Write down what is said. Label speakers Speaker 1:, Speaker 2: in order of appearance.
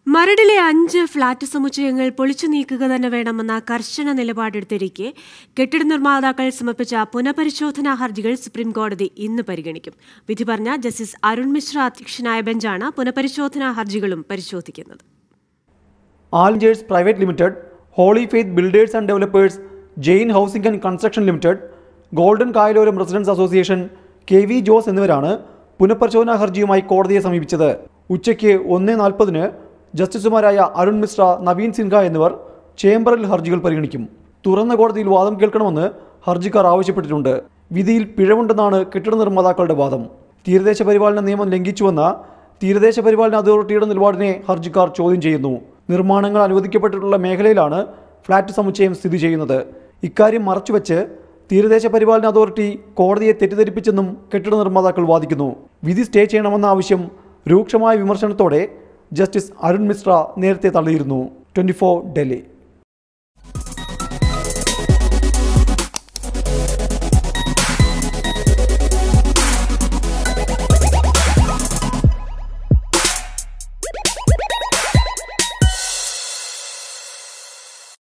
Speaker 1: മരടിലെ അഞ്ച് ഫ്ളാറ്റ് സമുച്ചയങ്ങൾ പൊളിച്ചു നീക്കുക തന്നെ വേണമെന്ന കർശന നിലപാടെടുത്തിരിക്കെ കെട്ടിട നിർമ്മാതാക്കൾ സമർപ്പിച്ച പുനഃപരിശോധനാ ഹർജികൾ സുപ്രീംകോടതി ഇന്ന് പരിഗണിക്കും വിധി പറഞ്ഞ ജസ്റ്റിസ് അരുൺ മിശ്ര അധ്യക്ഷനായ ബെഞ്ചാണ് പുനഃപരിശോധനാ ഹർജികളും പരിശോധിക്കുന്നത്
Speaker 2: Algers Private Limited Holy Faith Builders and Developers Jain Housing and Construction Limited Golden Kayaloram Residence Association K V Jose എന്നിവരാണ് പുനഃപരിശോധനാ ഹർജിയുമായി കോടതിയെ സമീപിച്ചത് ഉച്ചയ്ക്ക് ഒന്ന് നാൽപ്പതിന് ജസ്റ്റിസുമാരായ അരുൺ മിശ്ര നവീൻ സിൻഹ എന്നിവർ ചേംബറിൽ ഹർജികൾ പരിഗണിക്കും തുറന്ന കോടതിയിൽ വാദം കേൾക്കണമെന്ന് ഹർജിക്കാർ ആവശ്യപ്പെട്ടിട്ടുണ്ട് വിധിയിൽ പിഴവുണ്ടെന്നാണ് കെട്ടിട നിർമ്മാതാക്കളുടെ വാദം തീരദേശ പരിപാലന നിയമം ലംഘിച്ചുവെന്ന തീരദേശ പരിപാലന അതോറിറ്റിയുടെ നിലപാടിനെ ഹർജിക്കാർ ചോദ്യം ചെയ്യുന്നു നിർമ്മാണങ്ങൾ അനുവദിക്കപ്പെട്ടിട്ടുള്ള മേഖലയിലാണ് ഫ്ളാറ്റ് സമുച്ചയം സ്ഥിതി ചെയ്യുന്നത് ഇക്കാര്യം മറച്ചുവെച്ച് തീരദേശ പരിപാലന അതോറിറ്റി കോടതിയെ തെറ്റിദ്ധരിപ്പിച്ചെന്നും കെട്ടിട നിർമ്മാതാക്കൾ വാദിക്കുന്നു വിധി സ്റ്റേ ചെയ്യണമെന്ന ആവശ്യം രൂക്ഷമായ വിമർശനത്തോടെ ജസ്റ്റിസ് അരുൺ മിശ്ര നേരത്തെ തള്ളിയിരുന്നു ട്വൻറ്റി ഡൽഹി